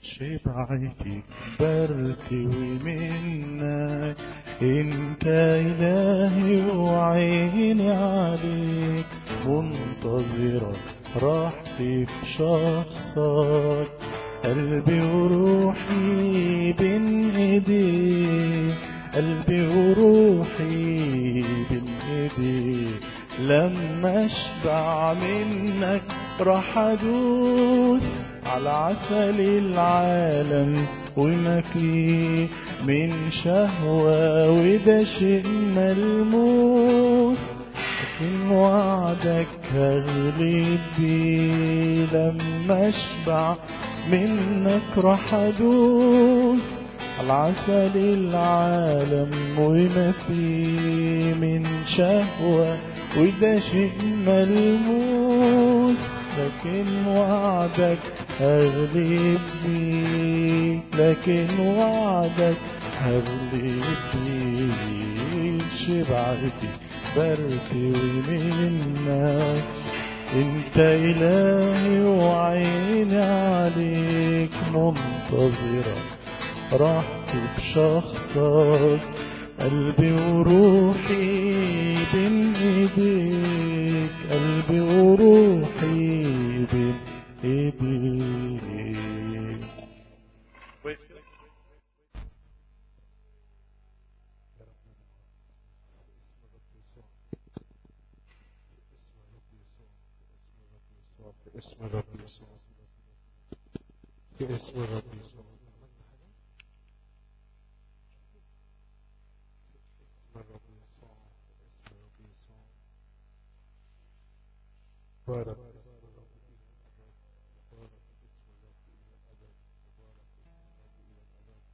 شبعتي برتوي منك انت الهي وعيني عليك منتظرة راحتي في شخصك قلبي وروحي بين ايديك قلبي وروحي بين ايديك لما اشبع منك راح ادوس على عسل العالم وما فيه من شهوة وده شيء ملموس لكن وعدك هغلب بيه لما اشبع منك راح ادوس على عسل العالم وما فيه من شهوة وده شيء ملموس لكن وعدك هغلب بيه لكن وعدك هغلب بيه شبعتي برتوي منك انت الهي وعيني عليك منتظرة راحتي بشخصك قلبي وروحي بين ايديك قلبي وروحي بين ايديك في اسم الرب يسوع في اسم الرب يسوع اسم الرب يسوع اسم الرب يسوع بارك اسم الرب بارك اسم الرب الى الابد بارك اسم الرب الى الابد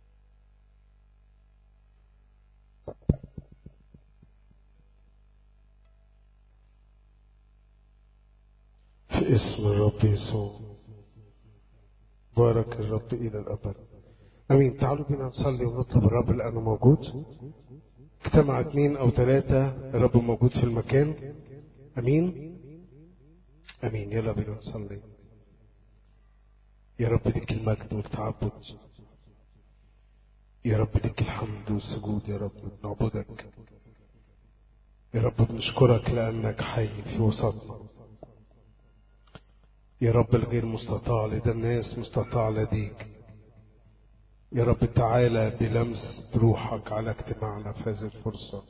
في اسم الرب يسوع بارك الرب إلى الأبد أمين تعالوا بينا نصلي ونطلب الرب لأنه موجود اجتمع اثنين أو ثلاثة الرب موجود في المكان أمين أمين يلا بينا نصلي يا رب لك المجد والتعبد يا رب لك الحمد والسجود يا رب بنعبدك يا رب بنشكرك لأنك حي في وسطنا يا رب الغير مستطاع لدى الناس مستطاع لديك يا رب تعالى بلمس بروحك على اجتماعنا في هذه الفرصة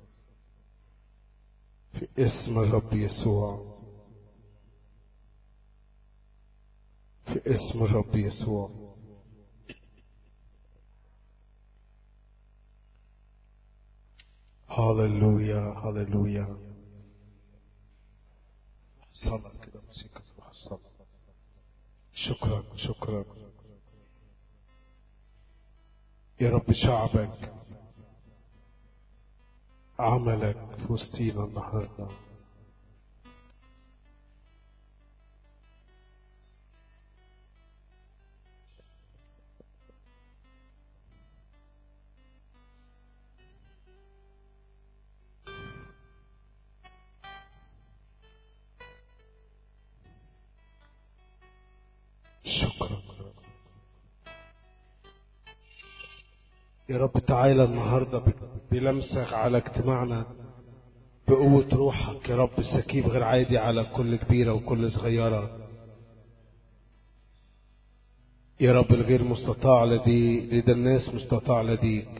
في اسم الرب يسوع في اسم الرب يسوع هللويا هللويا صلاة كده موسيقى صباح الصلاة شكرا شكرا يا رب شعبك عملك في وسطينا النهارده شكرا يا رب تعالى النهاردة بلمسك على اجتماعنا بقوة روحك يا رب سكيب غير عادي على كل كبيرة وكل صغيرة يا رب الغير مستطاع لدي لدى الناس مستطاع لديك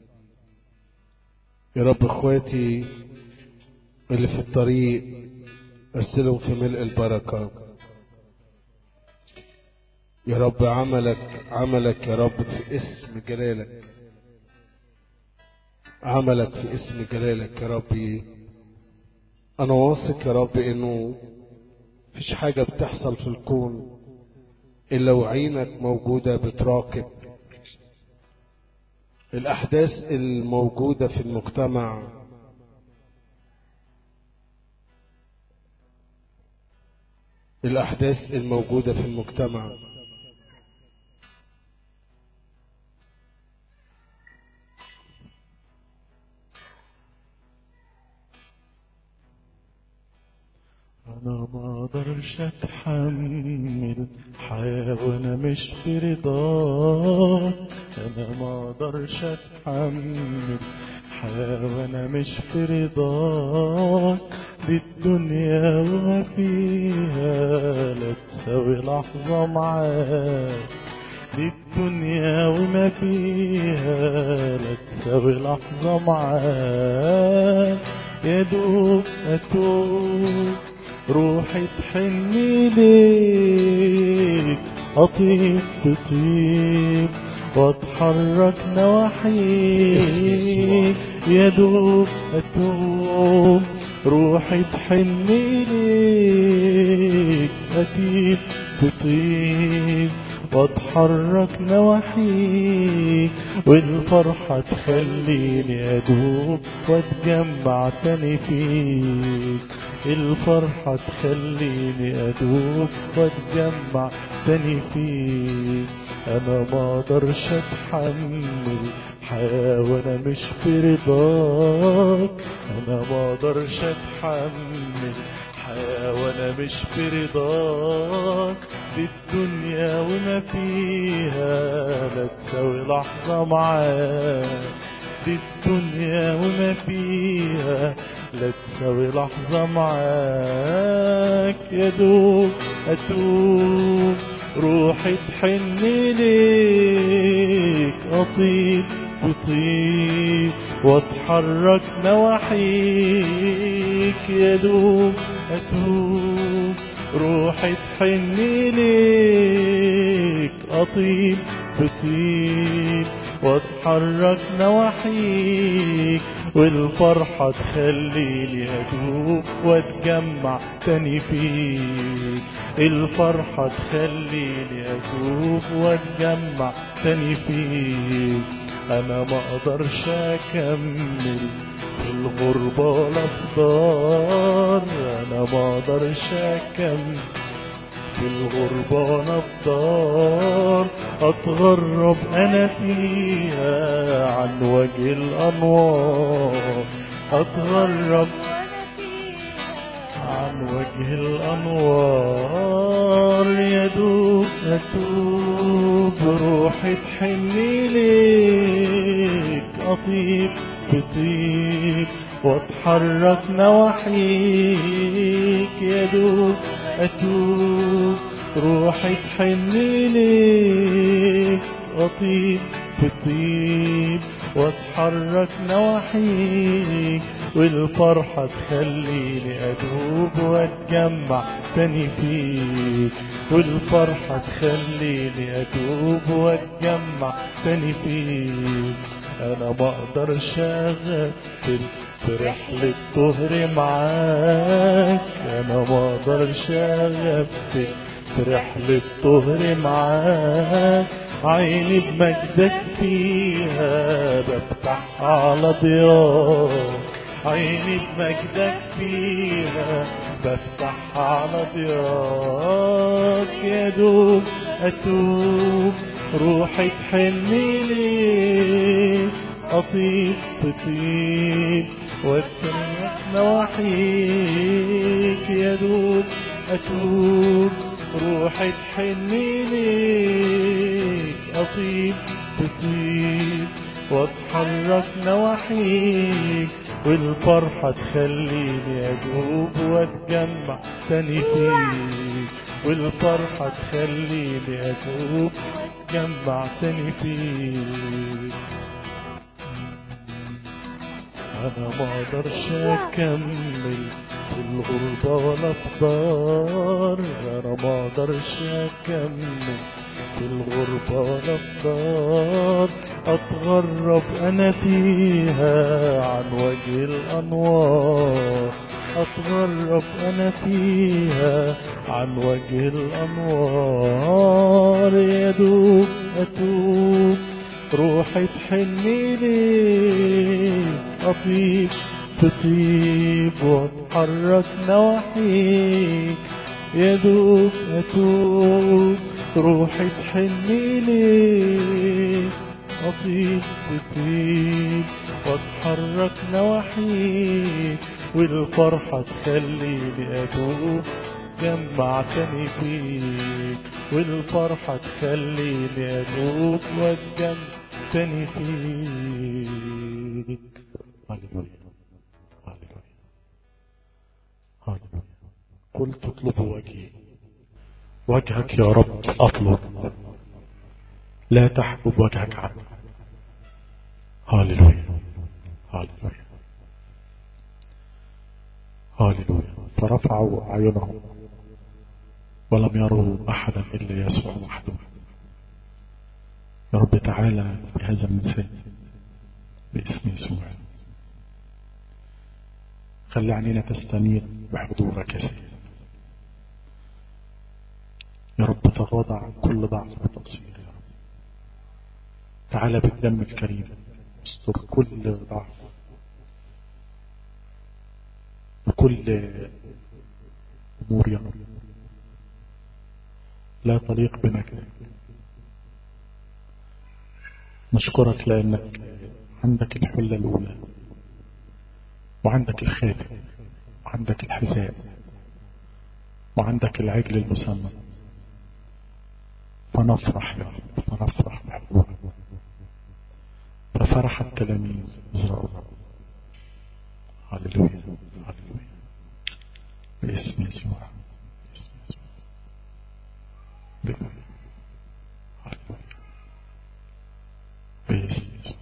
يا رب اخواتي اللي في الطريق ارسلهم في ملء البركه يا رب عملك عملك يا رب في اسم جلالك عملك في اسم جلالك يا ربي انا واثق يا رب انه مفيش حاجة بتحصل في الكون الا وعينك موجودة بتراقب الاحداث الموجودة في المجتمع الاحداث الموجودة في المجتمع انا ما اقدرش اتحمل حياة وانا مش في رضاك انا ما اقدرش اتحمل حياة وانا مش في رضاك دي الدنيا وما فيها لا تساوي لحظة معاك دي الدنيا وما فيها لا تساوي لحظة معاك يا دوب أتوب روحي تحن ليك أطيب تطيب واتحرك نواحيك يا دوب أتوب روحي تحن ليك أتيب تطيب واتحرك نواحيك والفرحة تخليني أدوب واتجمع تاني فيك الفرحة تخليني أدوب واتجمع تاني فيك أنا ما اقدرش أتحمل حياة وأنا مش في رضاك أنا ما اقدرش أتحمل حياة وأنا مش في رضاك دي الدنيا وما فيها لا تساوي لحظة معاك دي الدنيا وما فيها لا تساوي لحظة معاك يا دوب أتوب روحي تحن ليك أطيب بطيب واتحرك نواحيك يا دوب أتوب روحي تحن ليك أطيب بطيب واتحرك نواحيك والفرحة تخليني أدوب واتجمع تاني فيك الفرحة تخليني أدوب واتجمع تاني فيك أنا ما أقدرش أكمل في الغربة الأفضل أنا ما أقدرش أكمل في الغربة نفضل أتغرب أنا فيها عن وجه الأنوار أتغرب عن وجه الأنوار يدوب أتوب روحي تحني ليك أطيب بطيب واتحرك نواحيك يدوب أتوب روحي تحني ليك أطيب بطيب واتحرك نواحيك والفرحة تخليني أدوب واتجمع تاني فيك والفرحة تخليني أدوب واتجمع تاني فيك أنا ما أقدرش أغفل في رحلة طهر معاك أنا ما أقدرش أغفل في رحلة طهر معاك عيني بمجدك فيها بفتح على ضياك عيني بمجدك فيها بفتح على ضياك يا دوب أتوب روحي تحني ليك أطيب تطيب واترك نواحيك يا دوب أتوب روحي تحني ليك أطيب تطيب واتحرك نواحيك والفرحة تخليني أدوب واتجمع تاني فيك والفرحة تخليني أدوب واتجمع تاني فيك أنا ما أقدرش أكمل في الغربة ولا أفطار أنا ما أقدرش أكمل في الغربة ولا أفطار أتغرب أنا فيها عن وجه الأنوار أتغرب أنا فيها عن وجه الأنوار يدوب أتوب روحي تحني ليك أطيب تطيب واتحرك نواحيك يدوب أتوب روحي تحني ليك أطيب تطيب واتحرك نواحيك والفرحة تخليني أدوب جمعتني فيك والفرحة تخليني أدوب واتجن تاني فيك هللويا هللويا هللويا قلت اطلبوا وجهي وجهك يا رب اطلب لا تحجب وجهك عني هللويا هللويا هللويا فرفعوا اعينهم ولم يروا احدا الا يسوع وحده يا رب تعالى في هذا المساء باسم يسوع خلي عينينا تستنير بحضورك يا سيدي يا رب تغاضى عن كل ضعف وتقصير يا رب تعالى بالدم الكريم استر كل ضعف وكل امور يا رب لا تليق بمجدك نشكرك لانك عندك الحلة الاولى وعندك الخاتم وعندك الحذاء وعندك العجل المسمى فنفرح يا رب فنفرح بحضورك ففرح التلاميذ إزراء هللويا هللويا باسم يسوع باسم يسوع هللويا هللويا باسم يسوع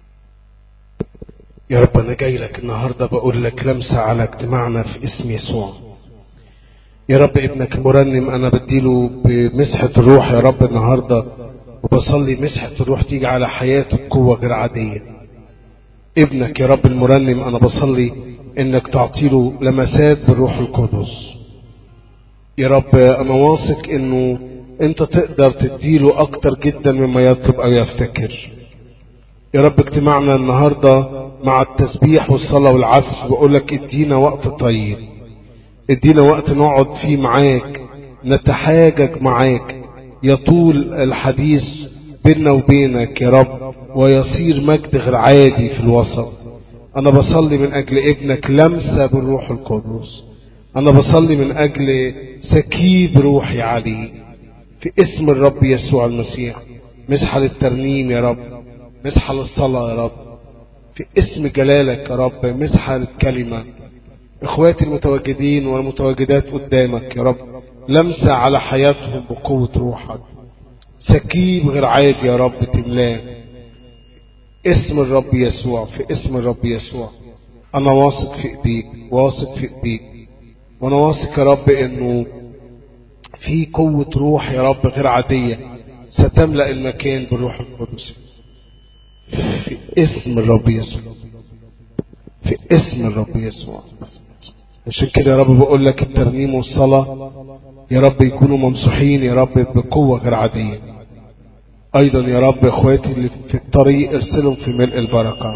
يا رب أنا جاي لك النهاردة بقول لك لمسة على اجتماعنا في اسم يسوع يا رب ابنك المرنم أنا بديله بمسحة الروح يا رب النهاردة وبصلي مسحة الروح تيجي على حياته بقوة غير عادية ابنك يا رب المرنم أنا بصلي إنك تعطيله لمسات بالروح القدس يا رب أنا واثق إنه أنت تقدر تديله أكتر جدا مما يطلب أو يفتكر يا رب اجتماعنا النهاردة مع التسبيح والصلاة والعزف بقول لك ادينا وقت طيب ادينا وقت نقعد فيه معاك نتحاجج معاك يطول الحديث بيننا وبينك يا رب ويصير مجد غير عادي في الوسط انا بصلي من اجل ابنك لمسة بالروح القدس انا بصلي من اجل سكيب روحي عليه في اسم الرب يسوع المسيح مسحة للترنيم يا رب مسحة للصلاة يا رب في اسم جلالك يا رب مسحة للكلمة اخواتي المتواجدين والمتواجدات قدامك يا رب لمسة على حياتهم بقوة روحك سكيب غير عادي يا رب تملاه اسم الرب يسوع في اسم الرب يسوع انا واثق في ايديك واثق في ايديك وانا واثق يا رب انه في قوة روح يا رب غير عادية ستملأ المكان بالروح القدس في اسم الرب يسوع في اسم الرب يسوع عشان كده يا رب بقول لك الترنيم والصلاة يا رب يكونوا ممسوحين يا رب بقوة غير عادية ايضا يا رب اخواتي اللي في الطريق ارسلهم في ملء البركة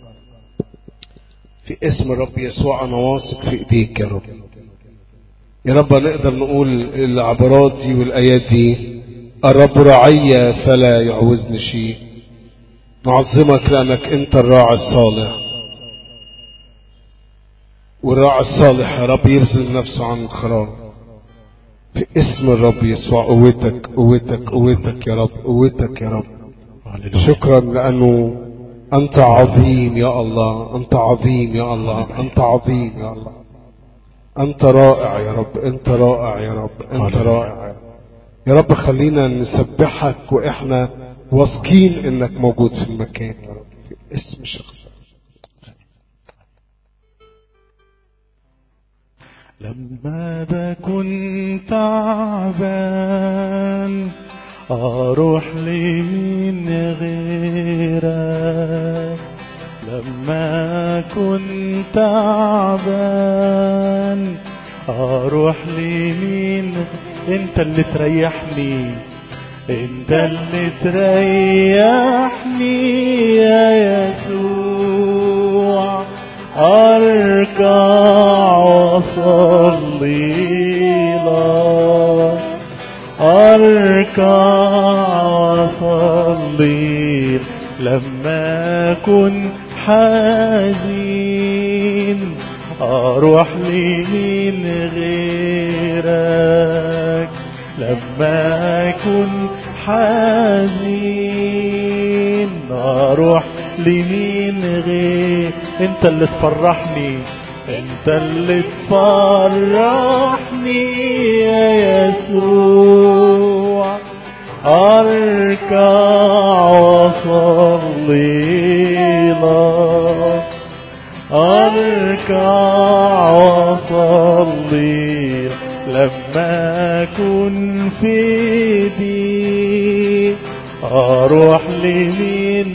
في اسم الرب يسوع انا واثق في ايديك يا رب يا رب نقدر نقول العبارات دي والايات دي الرب رعي فلا يعوزني شيء نعظمك لانك انت الراعي الصالح والراعي الصالح يا رب يبذل نفسه عن الخراب في اسم الرب يسوع قوتك قوتك قوتك يا رب قوتك يا رب شكرا لانه انت عظيم يا الله انت عظيم يا الله انت عظيم يا الله انت رائع يا رب انت رائع يا رب انت رائع يا رب يا رب خلينا نسبحك واحنا واثقين انك موجود في المكان يا رب في اسم شخصك لما بكون تعبان اروح لمين غيرك لما كنت تعبان اروح لمين انت اللي تريحني انت اللي تريحني يا يسوع اركع واصلي لك اركع واصلي لما اكون حزين اروح لمين غيرك لما أكون حزين أروح لمين غير أنت اللي تفرحني أنت اللي تفرحني يا يسوع أركع وأصلي لك أركع وأصلي لما أكون في دي أروح لمين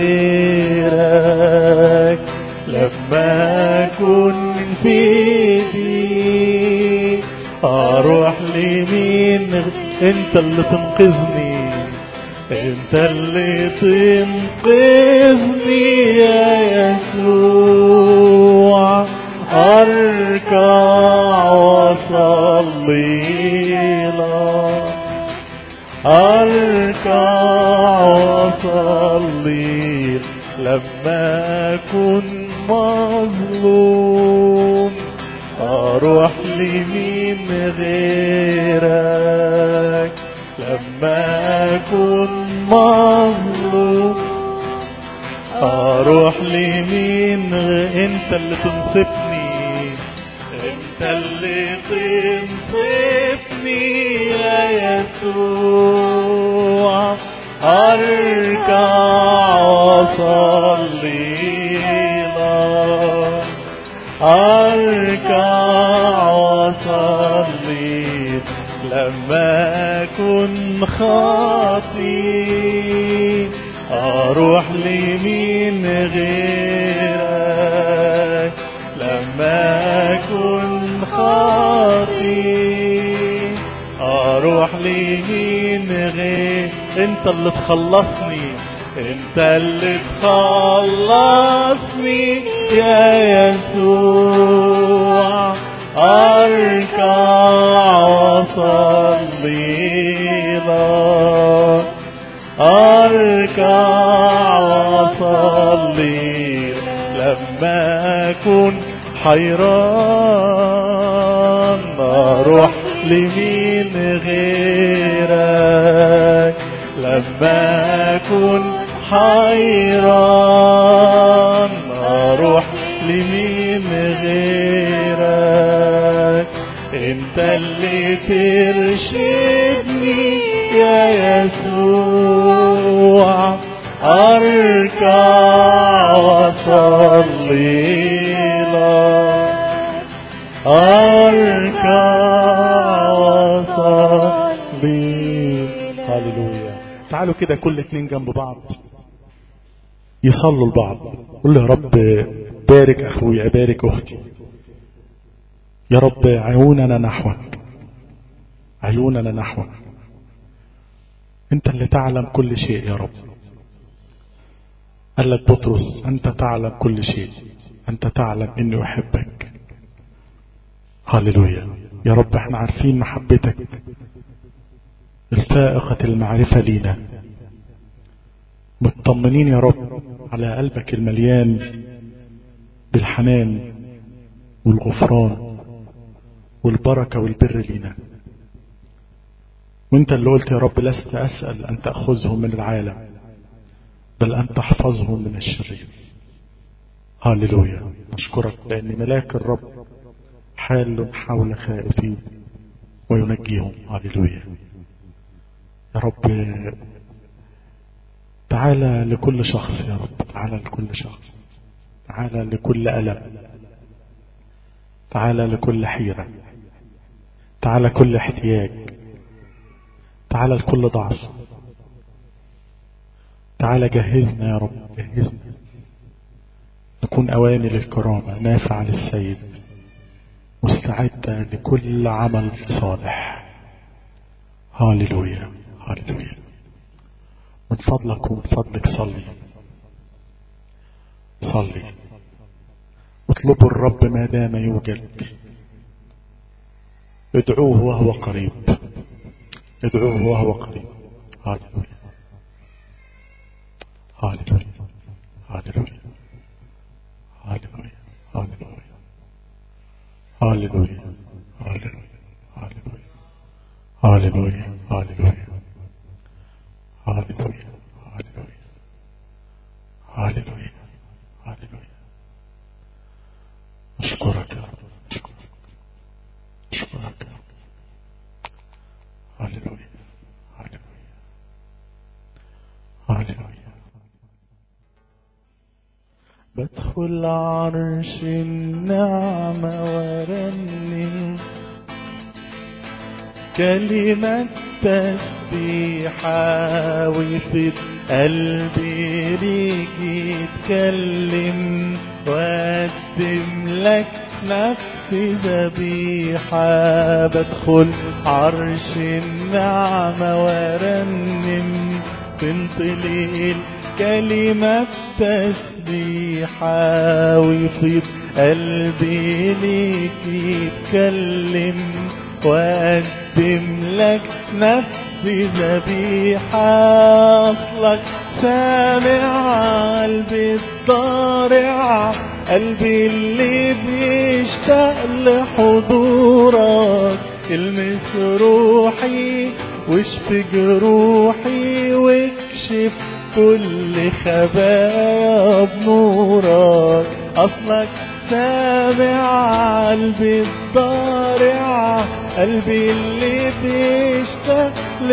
غيرك لما أكون في دي أروح لمين غ- أنت اللي تنقذني أنت اللي تنقذني يا يسوع أركع وأصلي لك أركع وأصلي لما أكون مظلوم أروح لمين غيرك لما أكون مظلوم أروح لمين غ- أنت اللي تنصفني أنت اللي تنصفني يا يسوع أركع وأصلي لك أركع وأصلي لما أكون خاطي أروح لمين غيرك لما أكون خاطي أروح لمين غير أنت اللي تخلصني أنت اللي تخلصني يا يسوع أركع وأصلي لك أركع وأصلي لما أكون حيران أروح لمين غيرك لما أكون حيران أروح لمين غيرك انت اللي ترشدني يا يسوع اركع واصلي لك اركع واصلي هللويا تعالوا كده كل اتنين جنب بعض يصلوا لبعض قول له يا رب بارك اخويا بارك اختي يا رب عيوننا نحوك عيوننا نحوك انت اللي تعلم كل شيء يا رب قال لك بطرس انت تعلم كل شيء انت تعلم اني احبك هللويا يا رب احنا عارفين محبتك الفائقة المعرفة لينا مطمنين يا رب على قلبك المليان بالحنان والغفران والبركة والبر لينا وانت اللي قلت يا رب لست أسأل أن تأخذهم من العالم بل أن تحفظهم من الشرير هاللويا نشكرك لأن ملاك الرب حال حول خائفين وينجيهم هاللويا يا رب تعالى لكل شخص يا رب تعالى لكل شخص تعالى لكل ألم تعالى لكل حيرة تعالى كل احتياج تعالى لكل ضعف تعالى جهزنا يا رب جهزنا نكون أواني للكرامة نافع للسيد مستعدة لكل عمل صالح هاللويا هاللويا من فضلك ومن فضلك صلي صلي اطلبوا الرب ما دام يوجد ادعوه وهو قريب ادعوه وهو قريب هاللويا هاللويا هاللويا هاللويا هاللويا هاللويا هاللويا هاللويا هاللويا هاللويا هاللويا هاللويا هاللويا هاللويا أشكرك يا رب أشكرك أشكرك يا رب هاللويا هاللويا هاللويا بدخل عرش النعمة ورنم كلمة تسبيحة وفي قلبي ليك يتكلم وأقدم لك نفسي ذبيحة بدخل عرش النعمة ورنم تنطلي كلمة تسبيحة ويفيض قلبي ليك يتكلم وأقدم لك نفسي ذبيحة أصلك سامع قلبي الضارع قلبي اللي بيشتاق لحضورك المس روحي واشفي جروحي واكشف كل خبايا بنورك اصلك سامع قلبي الضارع قلبي اللي بيشتاق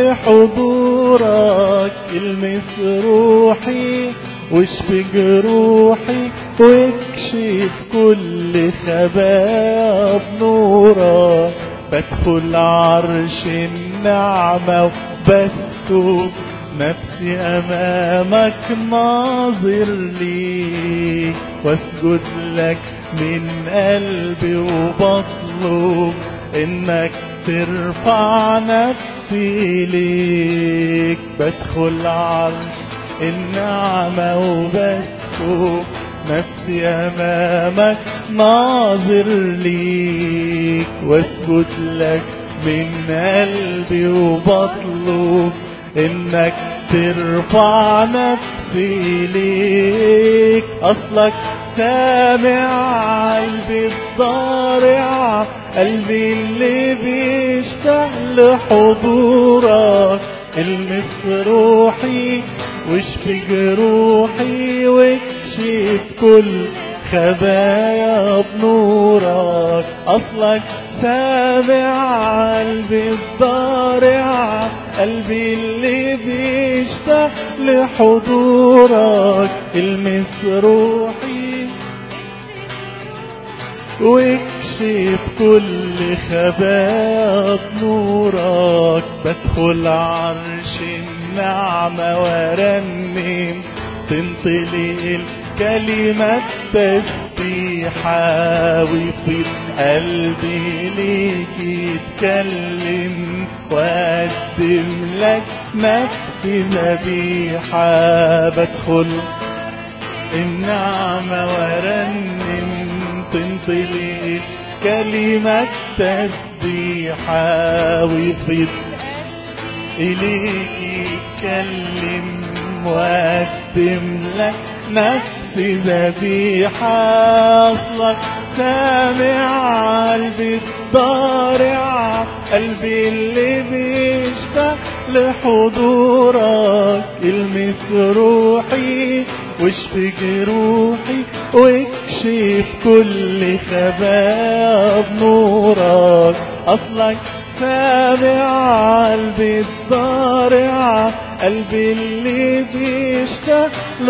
لحضورك المس روحي واشفي جروحي واكشف كل خبايا بنورك بدخل عرش النعمة وبسكب نفسي أمامك ناظر لي واسجد لك من قلبي وبطلب إنك ترفع نفسي ليك بدخل عرش النعمة وبسكب نفسي أمامك ناظر ليك واسجد لك من قلبي وبطلب إنك ترفع نفسي ليك أصلك سامع قلبي الضارع قلبي اللي بيشتاق لحضورك المس روحي واشفي جروحي واكشف كل خبايا بنورك اصلك سامع قلبي الضارع قلبي اللي بيشتاق لحضورك المس روحي واكشف كل خبايا نورك بدخل عرش النعمة ورنم تنطلي الكلمة تسبيحة ويفيض قلبي ليك يتكلم وأقدم لك نفسي ذبيحة بدخل النعمة ورنم تنطلي كلمة تسبيحة ويفيض إليك يتكلم وأقدم لك نفسي ذبيحة أصلك سامع قلبي الضارع قلبي اللي بيشتاق لحضورك المس روحي واشفي جروحي واكشف كل خبايا بنورك اصلك سامع قلبي الضارع قلبي اللي بيشتاق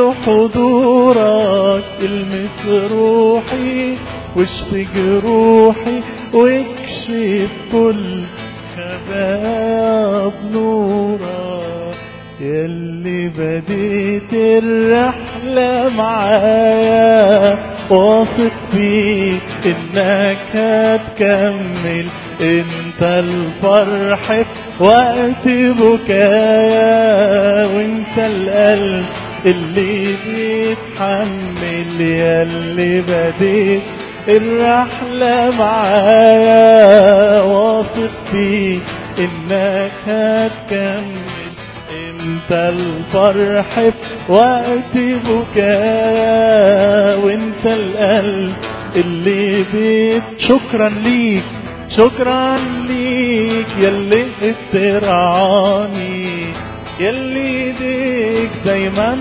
لحضورك المس روحي واشفي جروحي واكشف كل خبايا بنورك يلي بديت الرحلة معايا واثق فيك انك هتكمل انت الفرح في وقت بكايا وانت القلب اللي بيتحمل يلي بديت الرحلة معايا واثق فيك انك هتكمل انت الفرح في وقت بكايا وانت القلب اللي بيت شكرا ليك شكرا ليك ليك يلي افتراني يلي ايديك دايما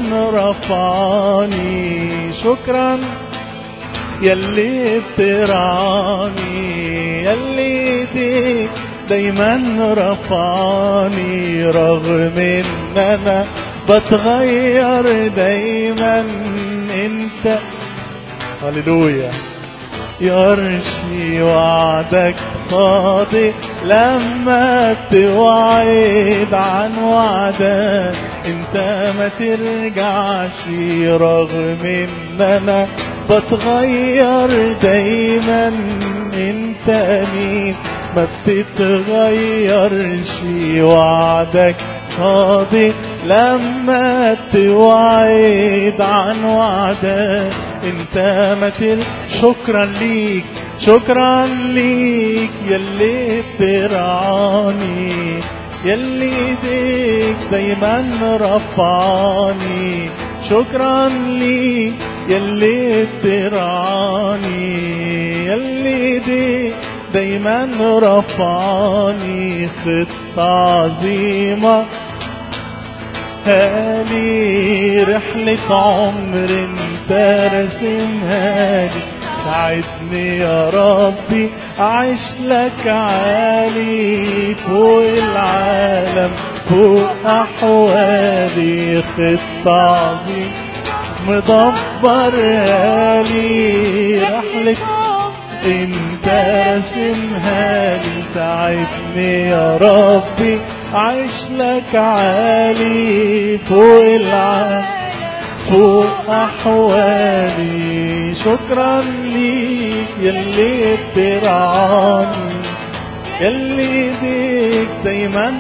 رفعني شكرا يلي بترعاني يلي ايديك دايما رفعني رغم ان انا بتغير دايما انت هللويا يرشي وعدك صادق لما توعد عن وعدك انت ما ترجعش رغم ان انا بتغير دايما انت مين ما بتتغيرش وعدك صادق لما توعد عن وعدك انت ما تل شكرا ليك شكرا ليك يلي بترعاني يلي ايديك دايما رفعني شكرا ليك يلي بترعاني يلي ايديك دايما رفعني خطة عظيمة هالي رحلة عمر انت رسمها لي ساعدني يا ربي اعيش لك عالي فوق العالم فوق احوالي خطة عظيمة مدبرها لي رحلة انت رسمها لي ساعدني يا ربي اعيش لك عالي فوق العالم فوق احوالي شكرا ليك يلي بترعاني يلي ايديك دايما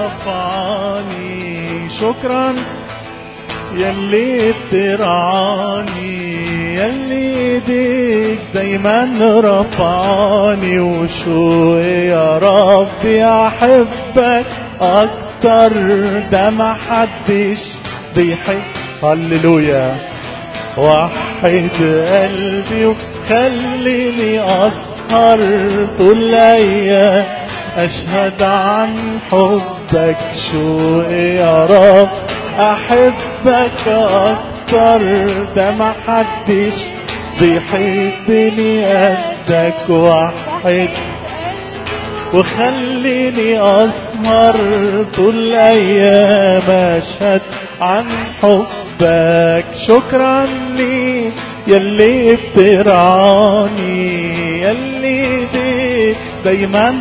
رفعني شكرا يلي بترعاني يلي ايديك دايما رفعني وشو يا ربي احبك اكتر ده ما حدش بيحب هللويا وحد قلبي وخليني اسهر طول الايام اشهد عن حبك شو يا رب احبك اكتر ده ما حدش بيحبني قدك واحد وخليني اسهر طول الايام اشهد عن حبك شكرا لي يلي بترعاني يلي ايديك دايما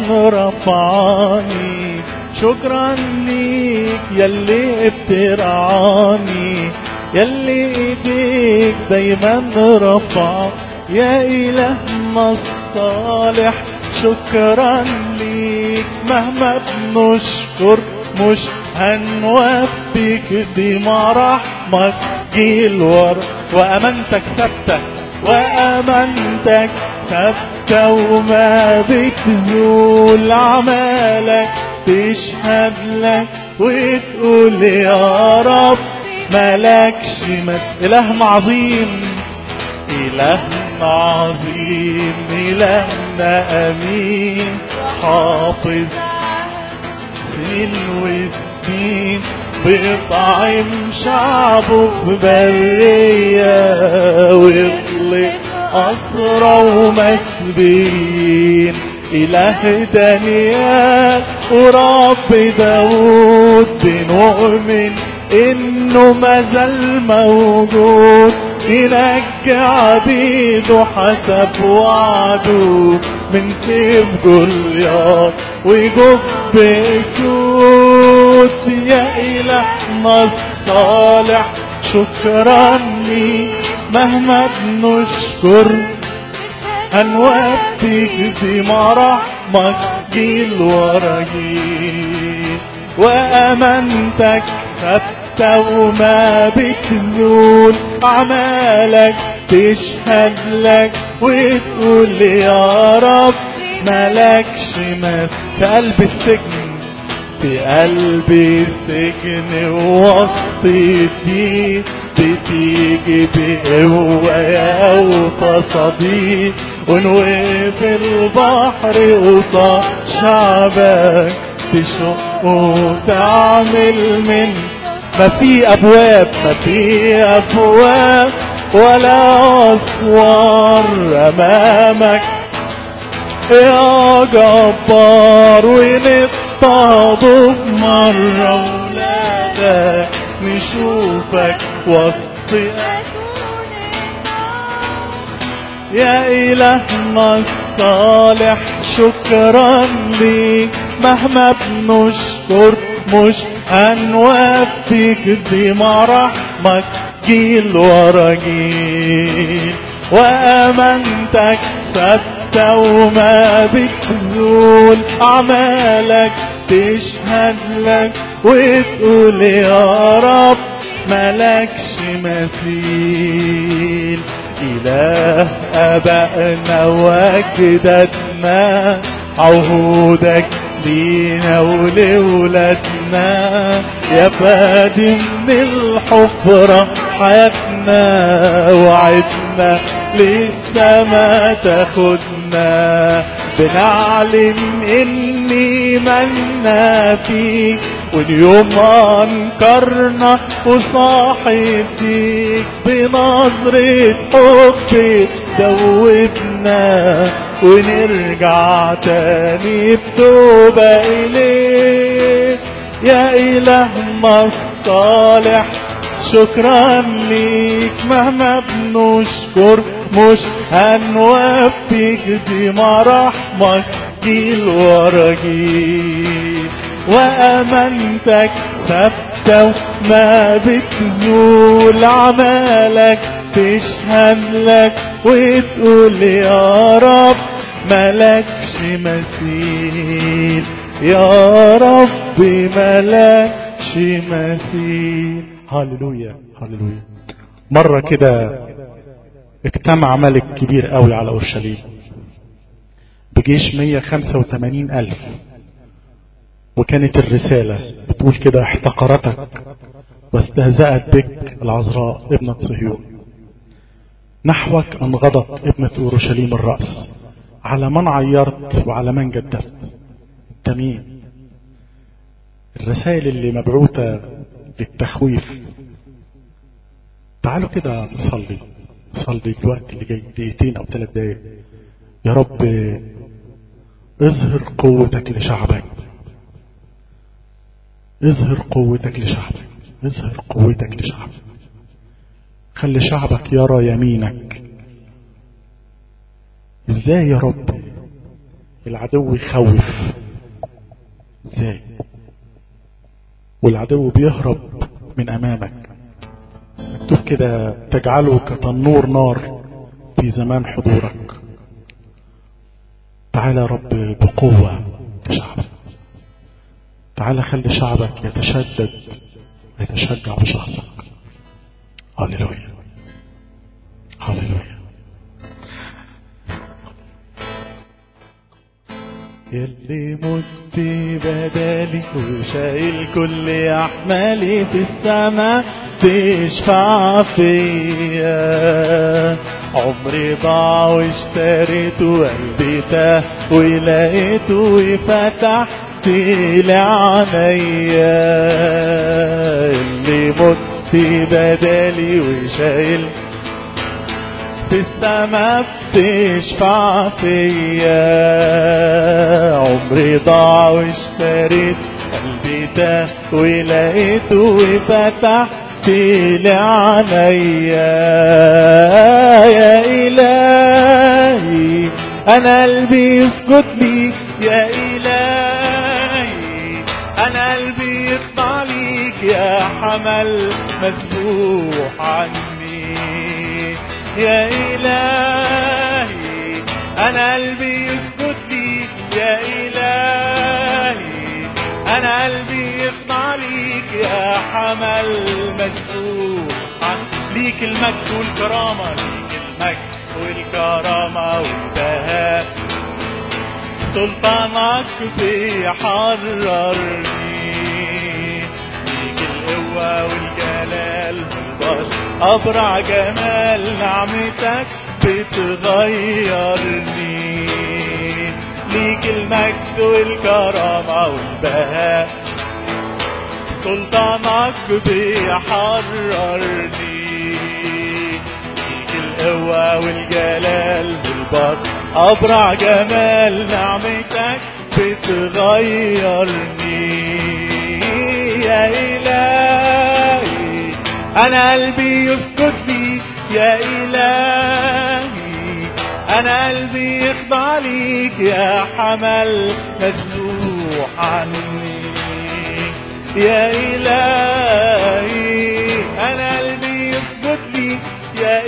رفعني شكرا ليك يلي بترعاني يلي ايديك دايما رفع يا الهنا الصالح شكرا ليك مهما بنشكر مش هنوفيك دي مراحمك جيل ورا وامانتك ثابته وامانتك ثابته وما بتزول اعمالك تشهد لك وتقول يا رب مالكش مس إله عظيم إلهنا عظيم إلهنا أمين حافظ سنين وسنين بيطعم شعبه في برية ويطلق أسرى ومسبين إله دانيال ورب داود بنؤمن إنه مازال موجود ينجي عبيده حسب وعده من سيف جولياط ويجب اسود يا إلهنا الصالح شكرا لي مهما بنشكر هنوفيك في مراحمك جيل ورا جيل وأمانتك ثابتة وما بتزول أعمالك تشهد لك وتقول يا رب مالكش مس في قلب السجن في قلب السجن ووسط الدين بتيجي بقوة يا أوفى صديق ونوقف البحر قصاد شعبك تشق وتعمل من ما في ابواب ما في ابواب ولا اسوار امامك يا جبار ونطاضف مرة ولادك نشوفك وسط يا إلهنا الصالح شكرا ليك مهما بنشكر مش هنوفيك دي مراحمك جيل ورا جيل وأمانتك ثابتة وما بتزول أعمالك تشهد لك وتقول يا رب ملكش مثيل إله أبائنا وأجدادنا عهودك لينا ولولادنا يا فادي من الحفرة حياتنا وعدنا لسه ما تاخدنا بنعلن اني منا فيك واليوم انكرنا وصاحب فيك بنظرة حب دوبنا ونرجع تاني بتوبة إليك يا إلهنا الصالح شكرا ليك مهما بنشكر مش هنوفيك دي مراحمك جيل ورا جيل وأمانتك ثابتة وما بتزول عمالك تشهد لك وتقول يا رب ملكش مثيل يا رب ملكش مثيل هللويا هللويا مرة كده اجتمع ملك كبير قوي على اورشليم بجيش 185 الف وكانت الرسالة بتقول كده احتقرتك واستهزأت بك العذراء ابنة صهيون نحوك انغضت ابنة اورشليم الرأس على من عيرت وعلى من جدفت انت مين الرسائل اللي مبعوثة للتخويف تعالوا كده نصلي نصلي الوقت اللي جاي دقيقتين او ثلاث دقايق يا رب اظهر قوتك لشعبك اظهر قوتك لشعبك اظهر قوتك لشعبك خلي شعبك يرى يمينك ازاي يا رب العدو يخوف ازاي والعدو بيهرب من امامك مكتوب كده تجعله كتنور نار في زمان حضورك تعالى يا رب بقوة لشعبك تعالى خلي شعبك يتشدد ويتشجع بشخصك هللويا هللويا يلي مت بدالي وشايل كل احمالي في السماء تشفع فيا عمري ضاع واشتريته وقلبي تاه ولقيته وفتحت لي عينيا اللي مت بدالي وشايل في السماء بتشفع فيا عمري ضاع واشتريت قلبي تاه ولقيته وفتحت لي عينيا يا إلهي أنا قلبي يسجد ليك يا إلهي أنا قلبي يطلع ليك يا حمل مذبوح عني يا إلهي أنا قلبي يسجد ليك يا إلهي أنا قلبي يخضع ليك يا حمل مسؤول عن ليك المجد والكرامة ليك المجد والكرامة والبهاء سلطانك بيحررني ليك القوة والجلال والبشر أبرع جمال نعمتك بتغيرني ليك المجد والكرامة والبهاء سلطانك بيحررني ليك القوة والجلال والبطل أبرع جمال نعمتك بتغيرني يا إلهي أنا قلبي يسكت لي يا إلهي أنا قلبي يخضع ليك يا حمل مذبوح عني يا إلهي أنا قلبي يسجد ليك يا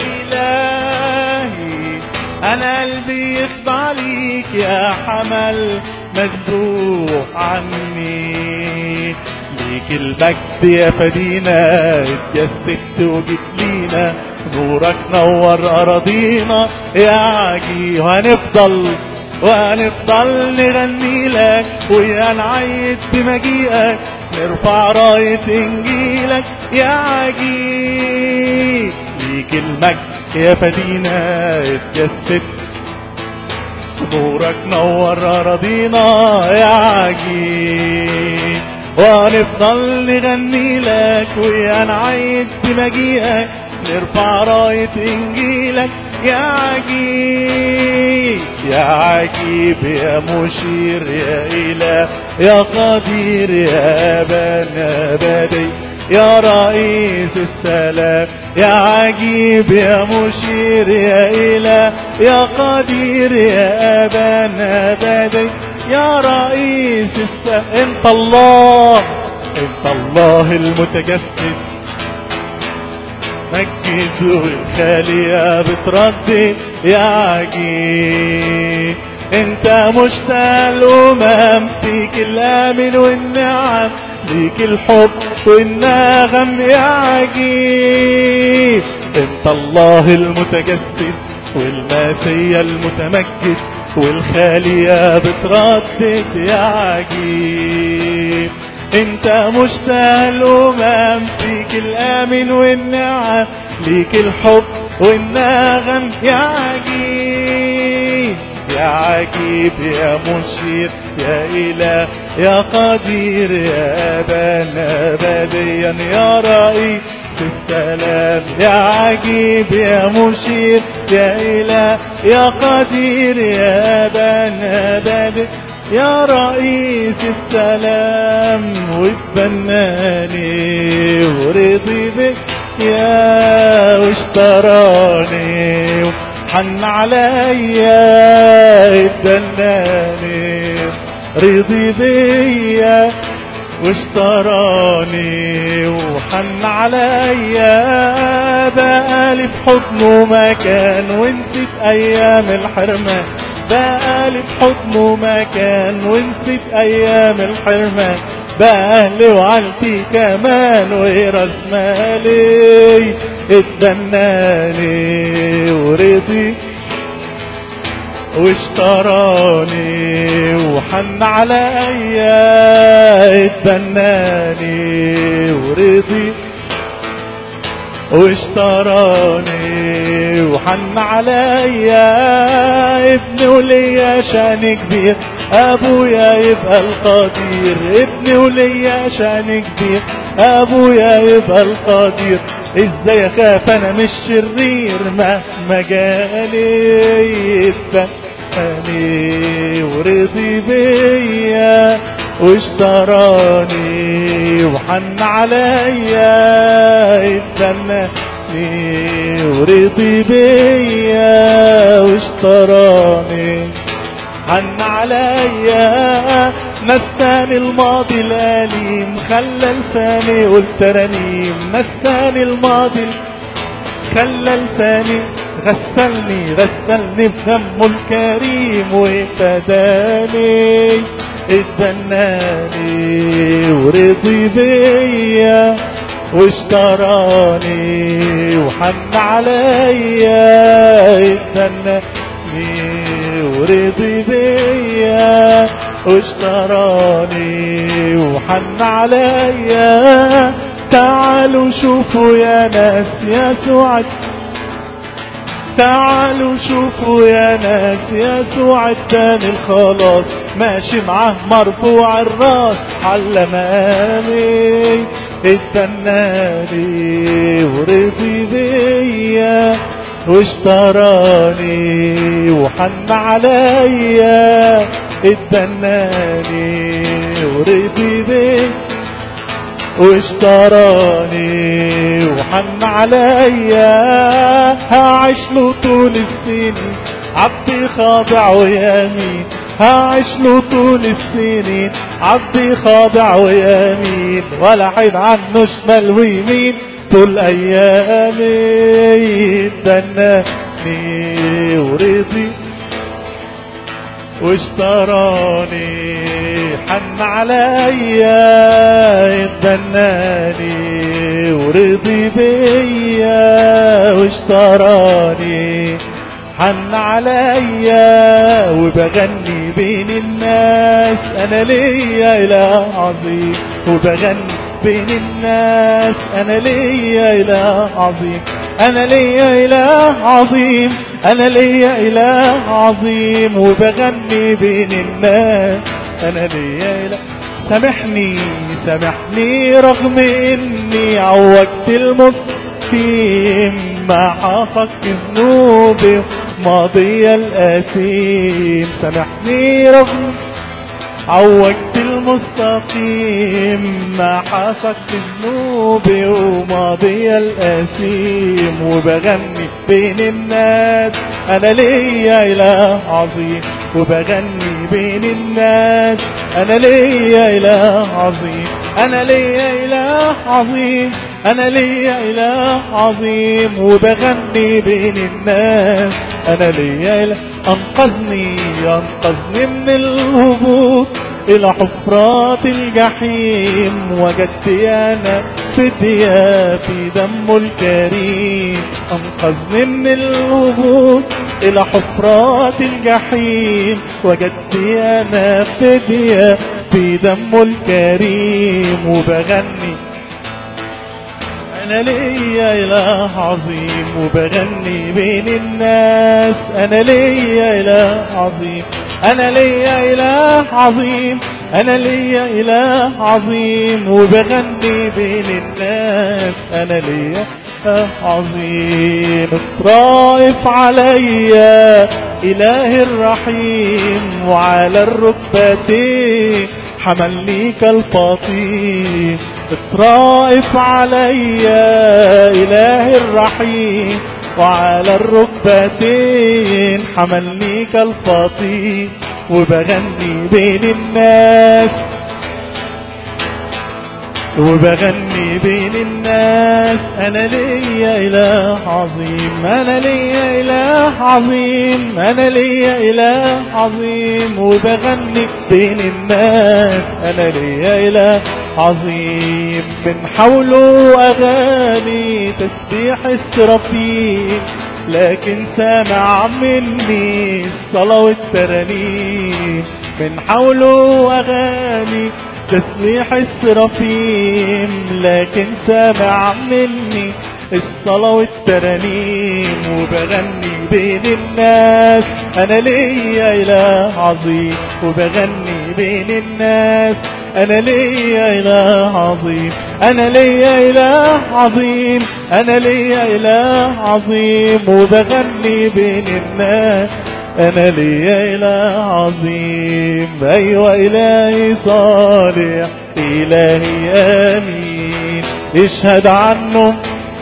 إلهي أنا قلبي يخضع ليك يا حمل مذبوح عني ليك المجد يا فدينا اتجسدت وجيت لينا نورك نور أراضينا يا عجي وهنفضل وهنفضل نغني لك ويا نعيد بمجيئك نرفع راية انجيلك يا عجيب ليك المجد يا فدينا اتجسد نورك نور أراضينا يا عجيب وهنفضل نغني لك ويا نعيد بمجيئك نرفع راية انجيلك يا عجيب يا عجيب يا مشير يا إله يا قدير يا أبانا بدي يا رئيس السلام يا عجيب يا مشير يا إله يا قدير يا أبانا بدي يا رئيس السلام انت الله انت الله المتجسد مجد والخالية بتردد يا عجيب انت مشتاق الامم فيك الامن والنعم ليك الحب والنغم يا عجيب انت الله المتجسد والماسية المتمجد والخالية بتردد يا عجيب انت مشتاق الامم فيك الامن والنعم ليك الحب والنغم يا عجيب يا عجيب يا مشير يا اله يا قدير يا ابانا بديا يا رئيس السلام يا عجيب يا مشير يا اله يا قدير يا ابانا بديا يا رئيس السلام واتبناني ورضي بك يا واشتراني وحن عليا اتبناني رضي بيا واشتراني وحن عليا بقالي في حضنه مكان ونسيت ايام الحرمان بقالي في حضنه مكان ونسيت ايام الحرمان بأهلي وعيلتي كمان وراس مالي اتبناني ورضي واشتراني وحن عليا اتبناني ورضي واشتراني وحن عليا ابني وليا شان كبير ابويا يبقى القدير ابني وليا شان كبير ابويا يبقى القدير ازاي اخاف انا مش شرير مهما جالي اتبقاني ورضي بيا واشتراني وحن عليا اتبناني ورضي بيا واشتراني حن عليا نساني الماضي الأليم خلى لساني قلت ترانيم نساني الماضي خلى لساني غسلني غسلني بدمه الكريم وفداني اتبناني ورضي بيا واشتراني وحن عليا اتبناني ورضي بيا واشتراني وحن عليا تعالوا شوفوا يا ناس يسوع تعالوا شوفوا يا ناس يسوع اداني الخلاص ماشي معاه مرفوع الراس علماني اتبناني ورضي بيا واشتراني وحن عليا اتبناني ورضي بيا واشتراني وحن عليا هعيش له طول السنين عبدي خاضع ويمين هعيش له طول السنين عبدي خاضع ويمين ولا حيد عنه شمال ويمين طول ايامي اتبناني ورضي واشتراني حن عليا اتبناني ورضي بيا واشتراني حن عليا وبغني بين الناس انا ليا اله عظيم وبغني بين الناس انا ليا اله عظيم انا ليا اله عظيم انا ليا اله عظيم وبغني بين الناس انا ليا اله سامحني سامحني رغم اني عوجت المستقيم مع حقك ذنوبي ماضي الأثيم سامحني رغم عوجت المستقيم ما حفظت ذنوبي وماضي الأثيم وبغني بين الناس أنا ليا إله عظيم وبغني بين الناس أنا ليا إله عظيم أنا ليا إله عظيم أنا ليا إله عظيم وبغني بين الناس أنا ليا إله أنقذني أنقذني من الهبوط إلى حفرات الجحيم وجدت أنا فدية في دمه الكريم أنقذني من الهبوط إلى حفرات الجحيم وجدت أنا فدية في دمه الكريم وبغني أنا ليا إله عظيم وبغني بين الناس أنا ليا إله عظيم أنا ليا إله عظيم أنا ليا إله عظيم وبغني بين الناس أنا ليا إله عظيم اطرائف عليا إله الرحيم وعلى الركبتين حملني كالفطيم اطرائف عليا إله الرحيم وعلى الركبتين حملني كالفطيم وبغني بين الناس وبغني بين الناس انا ليا اله عظيم انا ليا اله عظيم انا ليا اله عظيم وبغني بين الناس انا ليا اله عظيم من حوله اغاني تسبيح السرافيل لكن سامع مني الصلاة والترانيم من حوله اغاني تسبيح السرافيم لكن سامع مني الصلاة والترانيم وبغني بين الناس أنا ليا إله عظيم وبغني بين الناس أنا ليا إله عظيم أنا ليا إله عظيم أنا ليا إله عظيم وبغني بين الناس أنا ليا إله عظيم أيوة إلهي صالح إلهي آمين اشهد عنه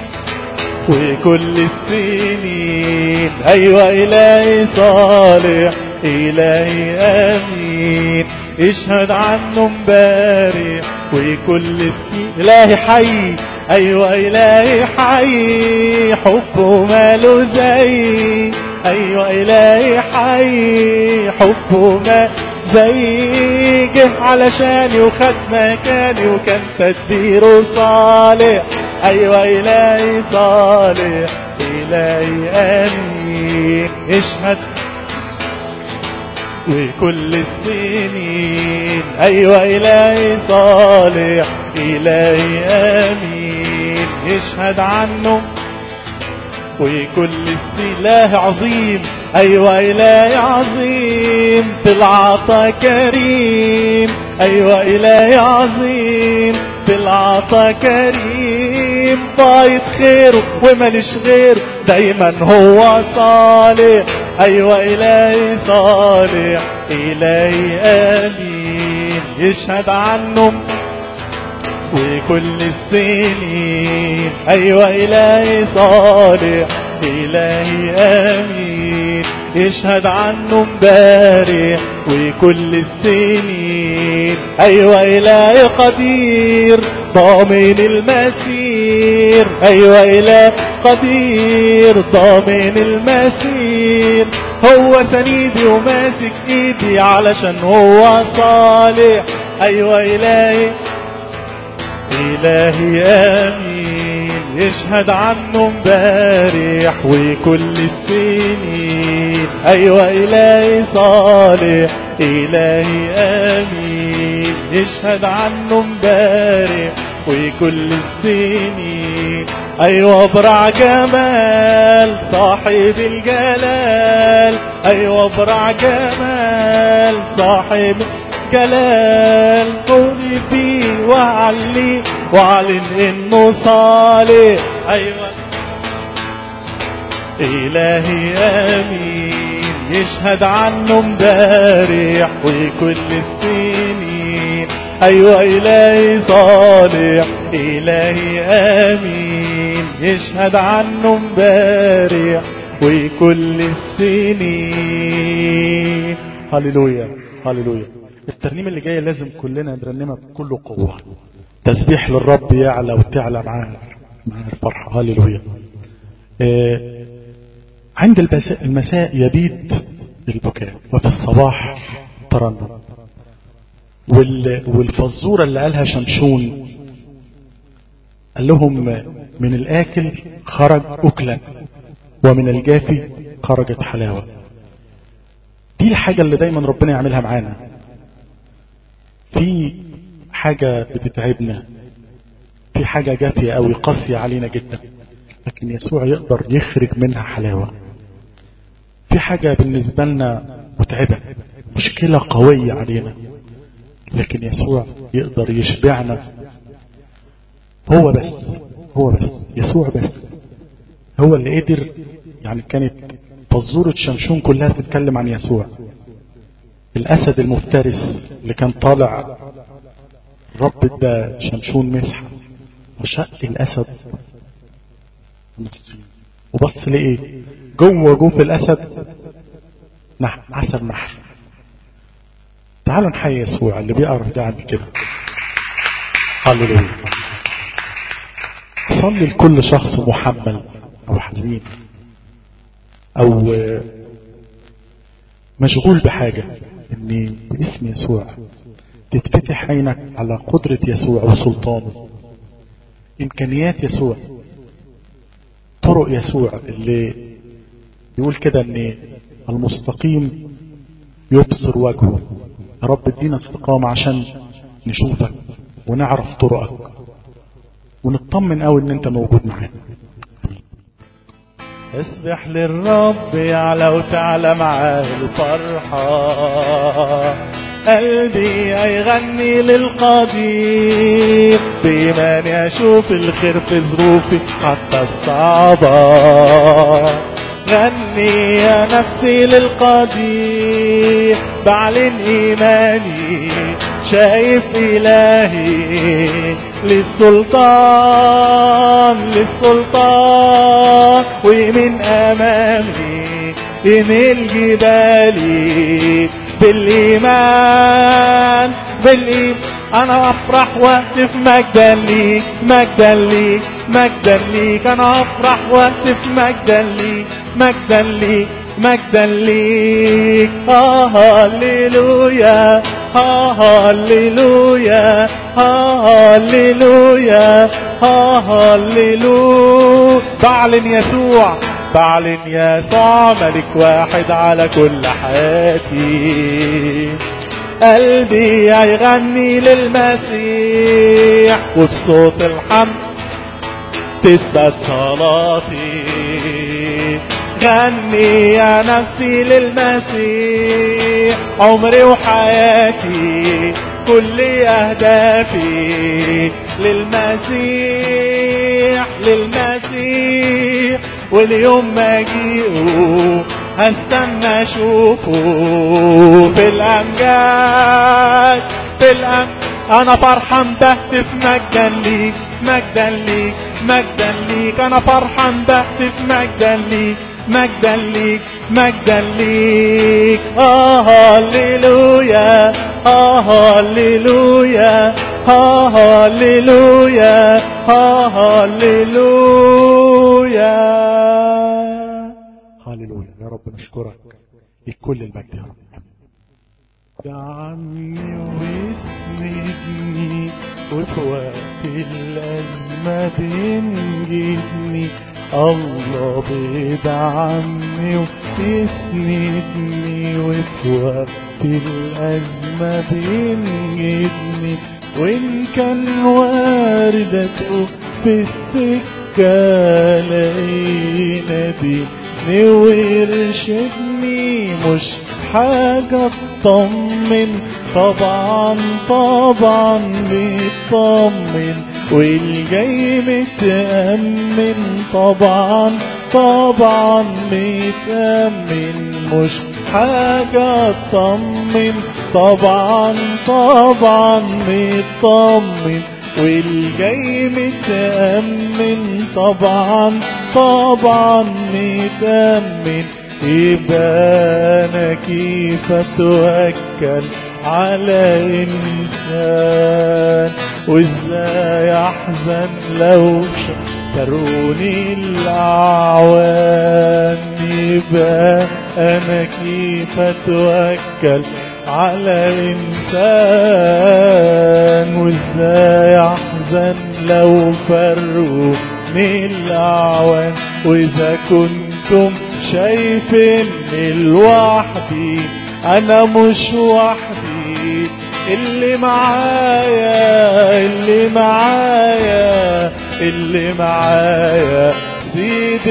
وكل السنين أيوة إلهي صالح إلهي آمين اشهد عنه مبارك وكل السنين إلهي حي أيوة إلهي حي حبه ماله زي أيوة إلهي حي حبه ما زي جه علشاني وخد مكاني وكان تدبيره صالح أيوة إلهي صالح إلهي أمين اشهد وكل السنين أيوة إلهي صالح إلهي أمين اشهد عنه وكل إله عظيم أيوة إله عظيم في العطا كريم أيوة إله عظيم في العطا كريم ضايد خيره وماليش غيره دايما هو صالح أيوة إلهي صالح إلهي آمين يشهد عنه وكل السنين أيوة إلهي صالح إلهي آمين يشهد عنه مبارح وكل السنين أيوة إلهي قدير ضامن المسير أيوة إلهي قدير ضامن المسير هو سنيدي وماسك ايدي علشان هو صالح أيوة إلهي إلهي آمين يشهد عنه مبارح وكل السنين أيوة إلهي صالح إلهي آمين يشهد عنه مبارح وكل السنين أيوة برع جمال صاحب الجلال أيوة برع جمال صاحب جلال قولي فيه وعلي واعلن انه صالح ايوه الهي امين يشهد عنه مبارح وكل السنين ايوه الهي صالح الهي امين يشهد عنه مبارح وكل السنين هللويا هللويا الترنيم اللي جاي لازم كلنا نرنمها بكل قوة تسبيح للرب يعلى وتعلى معاه معاه الفرحة هللويا آه عند المساء يبيد البكاء وفي الصباح ترنم والفزورة اللي قالها شمشون قال لهم من الآكل خرج أكلا ومن الجافي خرجت حلاوة دي الحاجة اللي دايما ربنا يعملها معانا في حاجة بتتعبنا في حاجة جافية قوي قاسية علينا جدا لكن يسوع يقدر يخرج منها حلاوة في حاجة بالنسبة لنا متعبة مشكلة قوية علينا لكن يسوع يقدر يشبعنا هو بس هو بس يسوع بس هو اللي قدر يعني كانت فزورة شمشون كلها تتكلم عن يسوع الأسد المفترس اللي كان طالع الرب ادى شمشون مسحة وشق الأسد نصين وبص لقيه جوه جوف الأسد نح عسل نحر تعالوا نحيي يسوع اللي بيعرف ده عند كده هللويا صلي لكل شخص محمل او حزين او مشغول بحاجة ان باسم يسوع تتفتح عينك على قدرة يسوع وسلطانه امكانيات يسوع طرق يسوع اللي بيقول كده ان المستقيم يبصر وجهه يا رب ادينا استقامة عشان نشوفك ونعرف طرقك ونطمن قوي ان انت موجود معانا اسبح للرب يعلى وتعلى معاه الفرحة قلبي هيغني للقدير بإيماني أشوف الخير في ظروفي حتى الصعبة غني يا نفسي للقدير بعلن إيماني شايف إلهي للسلطان للسلطان ومن أمامي يميل جبالي بالإيمان بالإيمان أنا أفرح وأهتف مجدا ليك مجدا ليك مجدا ليك أنا أفرح وأهتف مجدا ليك مجدا ليك مجدا ليك آه هللويا آه هللويا آه هللويا آه هللويا بعلن يسوع بعلن يسوع ملك واحد على كل حياتي قلبي هيغني للمسيح وبصوت الحمد تثبت صلاتي غني يا نفسي للمسيح عمري وحياتي كل اهدافي للمسيح للمسيح واليوم ما اجيئه هستنى اشوفه في الامجاد في الامجاد انا فرحان بهتف مجدا ليك مجدا ليك مجدا ليك انا فرحان بهتف مجدا ليك مجدا ليك مجدا ليك اه هللويا اه هللويا اه هللويا اه هللويا هللويا يا رب نشكرك ليك كل المجد يا رب دعمني واسندني وفي وقت الأزمة تنجدني الله بيدعمني ويسندني وفي وقت الأزمة بينجدني وإن كان واردته في السكة لاقينا بيني ويرشدني مش حاجة تطمن طبعا طبعا بيطمن والجاي متأمن طبعا طبعا متأمن مش حاجة تطمن طبعا طبعا مطمن والجاي متأمن طبعا طبعا متأمن يبقى انا كيف اتوكل على انسان وازاي احزن لو شكروني الاعوان يبقى انا كيف اتوكل على انسان وازاي احزن لو فرقوني الاعوان واذا كنتم شايفني لوحدي انا مش وحدي اللي معايا اللي معايا اللي معايا سيد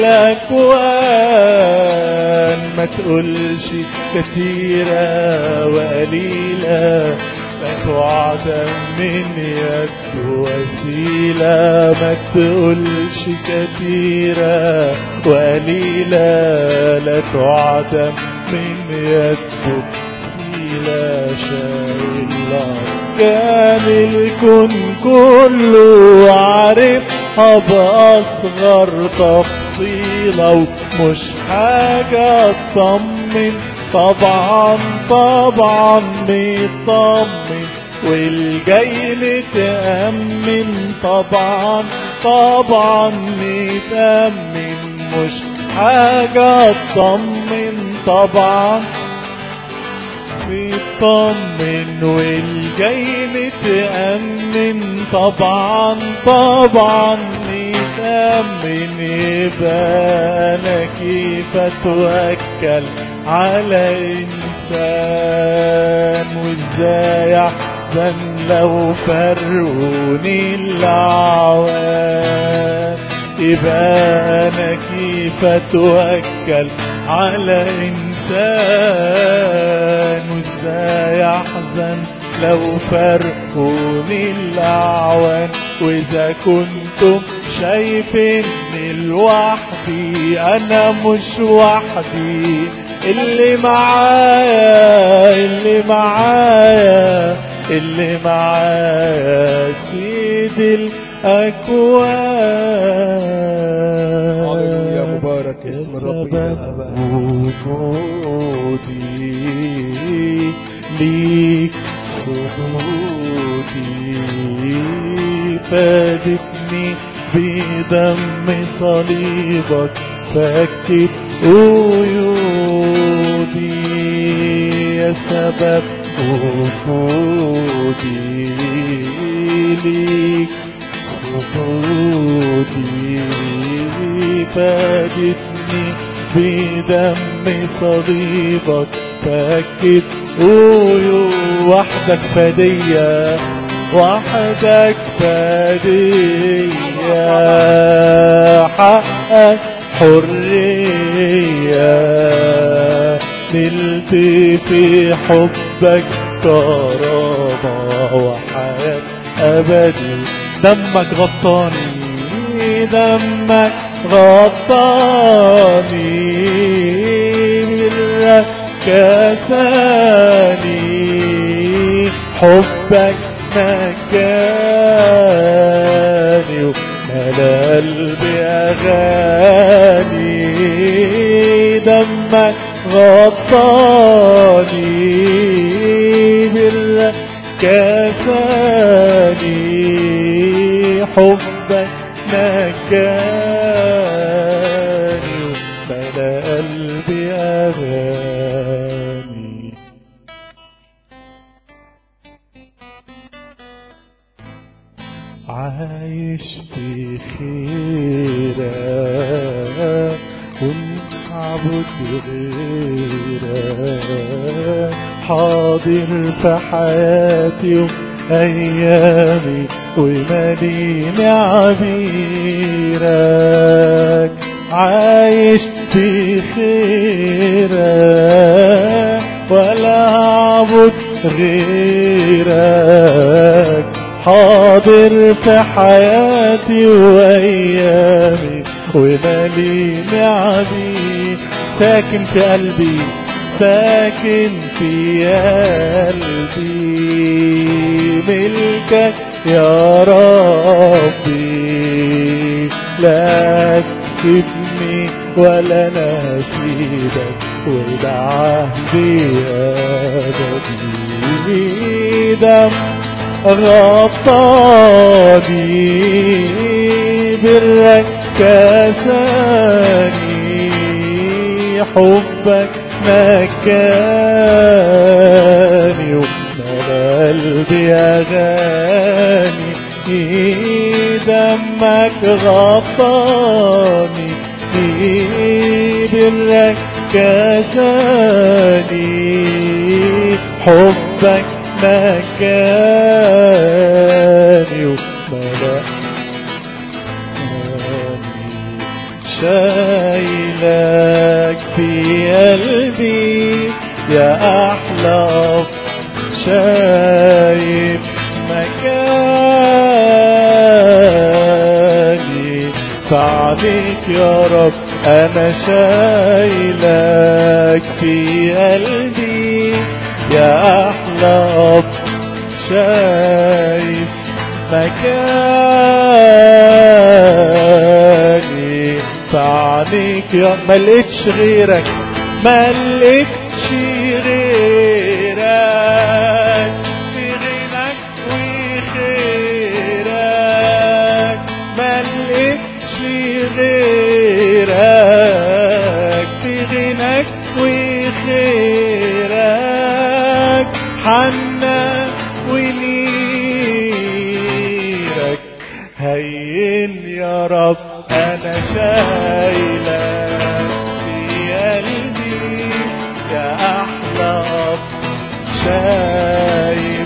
الاكوان ما تقولش كثيرة وقليلة لك وعدا من يد وسيلة ما تقولش كثيرة وقليلة لا تعدم من يد وسيلة شايلة كان الكون كله عارفها بأصغر تفصيلة ومش حاجة تطمن طبعا طبعا بيطمن والجاي متأمن طبعا طبعا متأمن مش حاجة تطمن طبعا مطمن والجاي متأمن طبعا طبعا متأمن يبقى أنا كيف أتوكل على إنسان وإزاي أحزن لو فرقوني الأعوان يبقى أنا كيف أتوكل على إنسان وإزاي أحزن لو فرقوني الأعوان وإذا كنتم شايفيني لوحدي أنا مش وحدي اللي معايا اللي معايا اللي معايا سيد الأكوان هللويا مبارك اسم الرب سبب وجودي ليك صدودي فادتني بدم صليبك فكت قيودي يا سبب وجودي ليك صدودي فادتني بدم صليبك فكت قيو وحدك فدية وحدك فدية وحقق حرية نلت في حبك كرامة وحياة أبدي دمك غطاني دمك غطاني برك كساني حبك مكاني وملا قلبي أغاني دمك غطاني برك كساني حبك مكاني وملا قلبي أغاني عايش في خيرك ونعبد غيرك حاضر في حياتي وأيامي ومالي عبيرك عايش في خيرك ولا أعبد غيرك حاضر في حياتي وأيامي ومالي نعمي ساكن في قلبي ساكن في قلبي ملكك يا ربي لا تسيبني ولا نسيبك وده عهدي أبدي دم غطاني برك كساني حبك مكاني وملا قلبي أغاني دمك غطاني برك كساني حبك مكاني وملا شايلك في قلبي يا أحلى شايف مكاني فعليك يا رب أنا شايلك في قلبي يا أحلى أب شايف مكاني فعنيك يا ملقتش غيرك ملقتش غيرك في غناك وخيرك ملقتش غيرك في غناك وخيرك حنا ونيرك هين يا رب انا شايلك في قلبي يا احلى أب شايف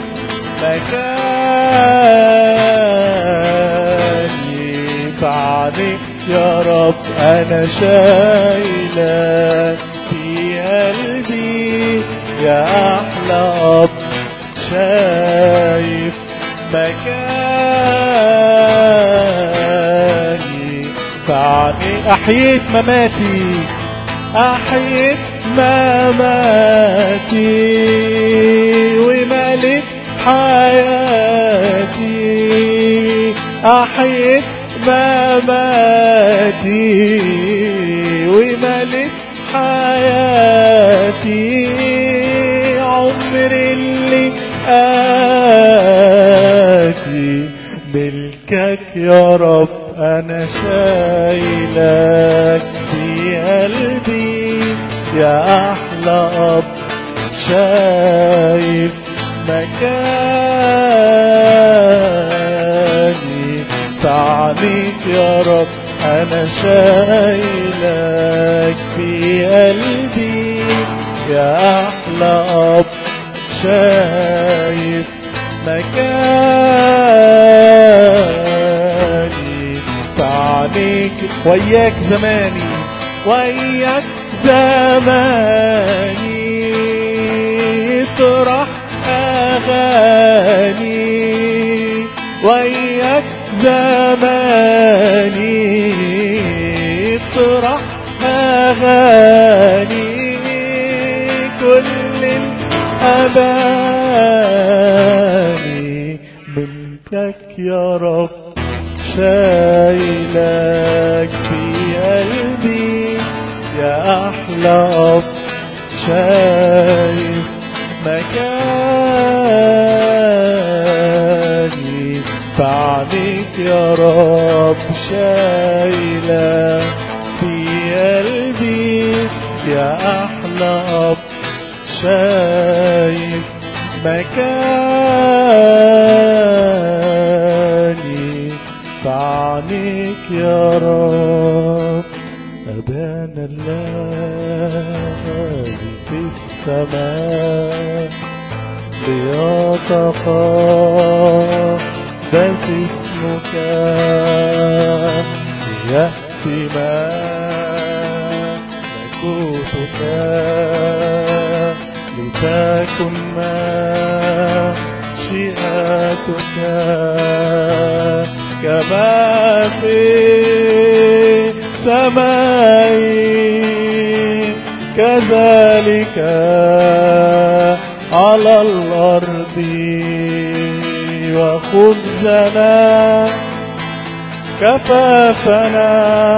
مكاني بعدك يا رب انا شايلك في قلبي يا احلى اب شايف مكاني فعني احييت مماتي احييت مماتي وملك حياتي احييت مماتي وملك حياتي عمر اللي آتي ملكك يا رب أنا شايلك في قلبي يا أحلى أب شايف مكاني تعليك يا رب أنا شايلك في قلبي يا أحلى أب شايف مكاني تعليك فعنيك وياك زماني وياك زماني يطرح أغاني وياك زماني يطرح أغاني كل الأباني منك يا رب شايلك في قلبي يا أحلى أب شايف مكاني فعنيك يا رب شايلك في قلبي يا أحلى أب شايف مكاني فعنيك يا رب أبانا الذي في السماء ليتقدس اسمك ليأتي ملكوتك لتكن مشيئتك كما في السماء كذلك على الأرض وخبزنا كفافنا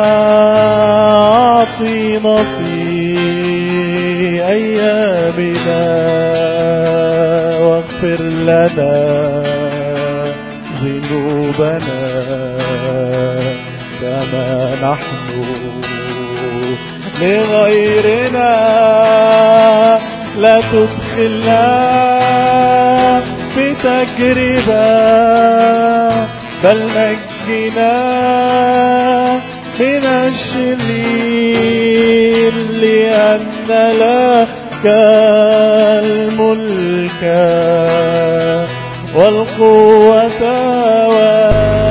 أعطينا في أيامنا واغفر لنا ذنوبنا كما نحن لغيرنا لا تدخلنا في تجربة بل نجنا من الشرير لأن لك الملك والقوة